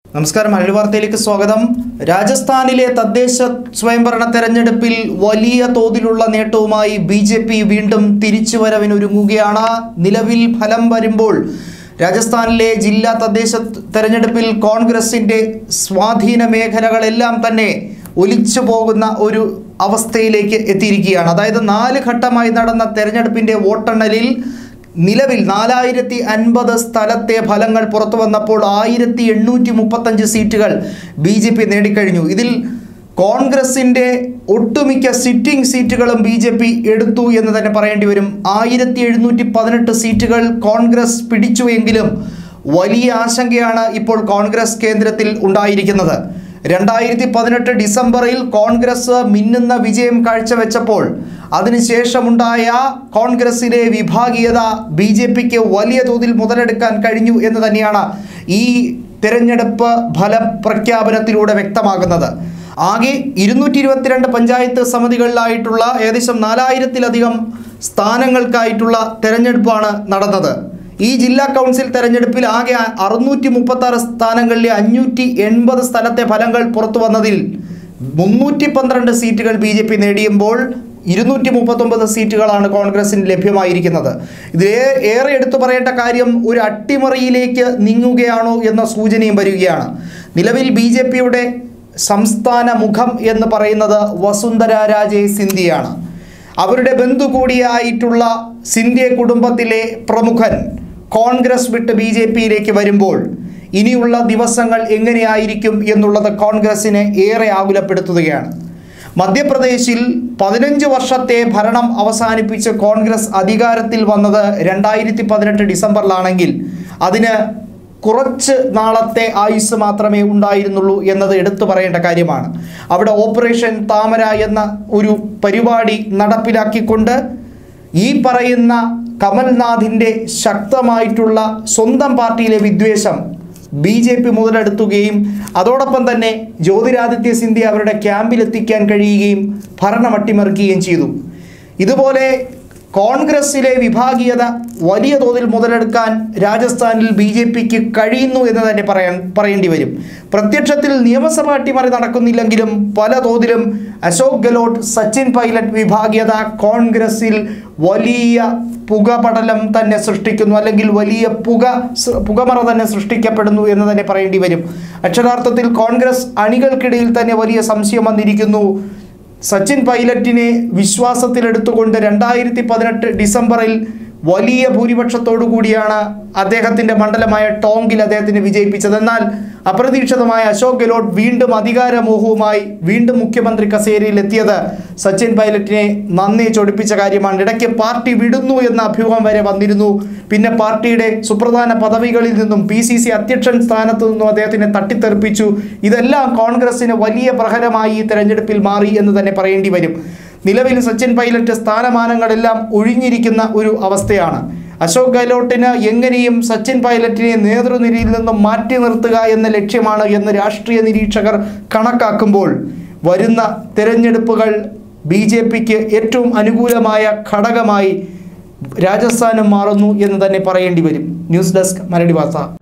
നമസ്കാരം മഴ വാർത്തയിലേക്ക് സ്വാഗതം രാജസ്ഥാനിലെ തദ്ദേശ സ്വയംഭരണ തെരഞ്ഞെടുപ്പിൽ വലിയ തോതിലുള്ള നേട്ടവുമായി ബി ജെ പി വീണ്ടും തിരിച്ചുവരവിനൊരുങ്ങുകയാണ് നിലവിൽ ഫലം വരുമ്പോൾ രാജസ്ഥാനിലെ ജില്ലാ തദ്ദേശ തെരഞ്ഞെടുപ്പിൽ കോൺഗ്രസിന്റെ സ്വാധീന മേഖലകളെല്ലാം തന്നെ ഒലിച്ചു പോകുന്ന ഒരു അവസ്ഥയിലേക്ക് എത്തിയിരിക്കുകയാണ് അതായത് നാല് ഘട്ടമായി നടന്ന തെരഞ്ഞെടുപ്പിന്റെ വോട്ടെണ്ണലിൽ നിലവിൽ നാലായിരത്തി അൻപത് സ്ഥലത്തെ ഫലങ്ങൾ പുറത്തു വന്നപ്പോൾ ആയിരത്തി എണ്ണൂറ്റി മുപ്പത്തഞ്ച് സീറ്റുകൾ ബി ജെ പി നേടിക്കഴിഞ്ഞു ഇതിൽ കോൺഗ്രസിൻ്റെ ഒട്ടുമിക്ക സിറ്റിംഗ് സീറ്റുകളും ബി ജെ പി എടുത്തു എന്ന് തന്നെ പറയേണ്ടി വരും ആയിരത്തി എഴുന്നൂറ്റി പതിനെട്ട് സീറ്റുകൾ കോൺഗ്രസ് പിടിച്ചു എങ്കിലും വലിയ ആശങ്കയാണ് ഇപ്പോൾ കോൺഗ്രസ് കേന്ദ്രത്തിൽ ഉണ്ടായിരിക്കുന്നത് രണ്ടായിരത്തി പതിനെട്ട് ഡിസംബറിൽ കോൺഗ്രസ് മിന്നുന്ന വിജയം കാഴ്ചവെച്ചപ്പോൾ അതിനുശേഷമുണ്ടായ കോൺഗ്രസിലെ വിഭാഗീയത ബി ജെ പിക്ക് വലിയ തോതിൽ മുതലെടുക്കാൻ കഴിഞ്ഞു എന്ന് തന്നെയാണ് ഈ തിരഞ്ഞെടുപ്പ് ഫലപ്രഖ്യാപനത്തിലൂടെ വ്യക്തമാകുന്നത് ആകെ ഇരുന്നൂറ്റി ഇരുപത്തിരണ്ട് പഞ്ചായത്ത് സമിതികളിലായിട്ടുള്ള ഏകദേശം നാലായിരത്തിലധികം സ്ഥാനങ്ങൾക്കായിട്ടുള്ള തെരഞ്ഞെടുപ്പാണ് നടന്നത് ഈ ജില്ലാ കൗൺസിൽ തെരഞ്ഞെടുപ്പിൽ ആകെ അറുന്നൂറ്റി മുപ്പത്തി ആറ് സ്ഥാനങ്ങളിലെ അഞ്ഞൂറ്റി എൺപത് സ്ഥലത്തെ ഫലങ്ങൾ പുറത്തു വന്നതിൽ മുന്നൂറ്റി പന്ത്രണ്ട് സീറ്റുകൾ ബി ജെ പി നേടിയുമ്പോൾ ഇരുന്നൂറ്റി മുപ്പത്തൊമ്പത് സീറ്റുകളാണ് കോൺഗ്രസിന് ലഭ്യമായിരിക്കുന്നത് ഇത് ഏ- ഏറെ എടുത്തു പറയേണ്ട കാര്യം ഒരു അട്ടിമറിയിലേക്ക് നീങ്ങുകയാണോ എന്ന സൂചനയും വരികയാണ് നിലവിൽ ബി ജെ പിയുടെ സംസ്ഥാന മുഖം എന്ന് പറയുന്നത് വസുന്ധര രാജേ സിന്ധ്യയാണ് അവരുടെ ബന്ധു കൂടിയായിട്ടുള്ള സിന്ധ്യ കുടുംബത്തിലെ പ്രമുഖൻ കോൺഗ്രസ് വിട്ട് ബി ജെ പിയിലേക്ക് വരുമ്പോൾ ഇനിയുള്ള ദിവസങ്ങൾ എങ്ങനെയായിരിക്കും എന്നുള്ളത് കോൺഗ്രസിനെ ഏറെ ആകുലപ്പെടുത്തുകയാണ് മധ്യപ്രദേശിൽ പതിനഞ്ച് വർഷത്തെ ഭരണം അവസാനിപ്പിച്ച് കോൺഗ്രസ് അധികാരത്തിൽ വന്നത് രണ്ടായിരത്തി പതിനെട്ട് ഡിസംബറിലാണെങ്കിൽ അതിന് കുറച്ച് നാളത്തെ ആയുസ് മാത്രമേ ഉണ്ടായിരുന്നുള്ളൂ എന്നത് എടുത്തു പറയേണ്ട കാര്യമാണ് അവിടെ ഓപ്പറേഷൻ താമര എന്ന ഒരു പരിപാടി നടപ്പിലാക്കിക്കൊണ്ട് ഈ പറയുന്ന കമൽനാഥിൻ്റെ ശക്തമായിട്ടുള്ള സ്വന്തം പാർട്ടിയിലെ വിദ്വേഷം ബി ജെ പി മുതലെടുത്തുകയും അതോടൊപ്പം തന്നെ ജ്യോതിരാദിത്യ സിന്ധ്യ അവരുടെ ക്യാമ്പിലെത്തിക്കാൻ കഴിയുകയും ഭരണം അട്ടിമറിക്കുകയും ചെയ്തു ഇതുപോലെ കോൺഗ്രസിലെ വിഭാഗീയത വലിയ തോതിൽ മുതലെടുക്കാൻ രാജസ്ഥാനിൽ ബി ജെ പിക്ക് കഴിയുന്നു എന്ന് തന്നെ പറയാൻ പറയേണ്ടി വരും പ്രത്യക്ഷത്തിൽ നിയമസഭാ അട്ടിമറി നടക്കുന്നില്ലെങ്കിലും പല തോതിലും അശോക് ഗെലോട്ട് സച്ചിൻ പൈലറ്റ് വിഭാഗീയത കോൺഗ്രസിൽ വലിയ പുകപടലം തന്നെ സൃഷ്ടിക്കുന്നു അല്ലെങ്കിൽ വലിയ പുക സൃ- പുകമറ തന്നെ സൃഷ്ടിക്കപ്പെടുന്നു എന്ന് തന്നെ പറയേണ്ടി വരും അക്ഷരാർത്ഥത്തിൽ കോൺഗ്രസ് അണികൾക്കിടയിൽ തന്നെ വലിയ സംശയം വന്നിരിക്കുന്നു സച്ചിൻ പൈലറ്റിനെ വിശ്വാസത്തിലെടുത്തുകൊണ്ട് രണ്ടായിരത്തി പതിനെട്ട് ഡിസംബറിൽ വലിയ ഭൂരിപക്ഷത്തോടു കൂടിയാണ് അദ്ദേഹത്തിൻ്റെ മണ്ഡലമായ ടോങ്കിൽ അദ്ദേഹത്തിന് വിജയിപ്പിച്ചത് എന്നാൽ അപ്രതീക്ഷിതമായ അശോക് ഗെലോട്ട് വീണ്ടും അധികാരമോഹവുമായി വീണ്ടും മുഖ്യമന്ത്രി കസേരയിൽ എത്തിയത് സച്ചിൻ പൈലറ്റിനെ നന്ദി ചൊടിപ്പിച്ച കാര്യമാണ് ഇടയ്ക്ക് പാർട്ടി വിടുന്നു എന്ന അഭ്യൂഹം വരെ വന്നിരുന്നു പിന്നെ പാർട്ടിയുടെ സുപ്രധാന പദവികളിൽ നിന്നും പി സി സി അധ്യക്ഷൻ സ്ഥാനത്തു നിന്നും അദ്ദേഹത്തിനെ തട്ടിത്തെറിപ്പിച്ചു ഇതെല്ലാം കോൺഗ്രസിന് വലിയ പ്രഹരമായി ഈ തെരഞ്ഞെടുപ്പിൽ മാറി എന്ന് തന്നെ പറയേണ്ടി വരും നിലവിൽ സച്ചിൻ പൈലറ്റ് സ്ഥാനമാനങ്ങളെല്ലാം ഒഴിഞ്ഞിരിക്കുന്ന ഒരു അവസ്ഥയാണ് അശോക് ഗെഹ്ലോട്ടിന് എങ്ങനെയും സച്ചിൻ പൈലറ്റിനെ നേതൃനിരയിൽ നിന്നും മാറ്റി നിർത്തുക എന്ന ലക്ഷ്യമാണ് എന്ന് രാഷ്ട്രീയ നിരീക്ഷകർ കണക്കാക്കുമ്പോൾ വരുന്ന തെരഞ്ഞെടുപ്പുകൾ ബി ജെ പിക്ക് ഏറ്റവും അനുകൂലമായ ഘടകമായി രാജസ്ഥാനും മാറുന്നു എന്ന് തന്നെ പറയേണ്ടി വരും ന്യൂസ് ഡെസ്ക് മരടി വാർത്ത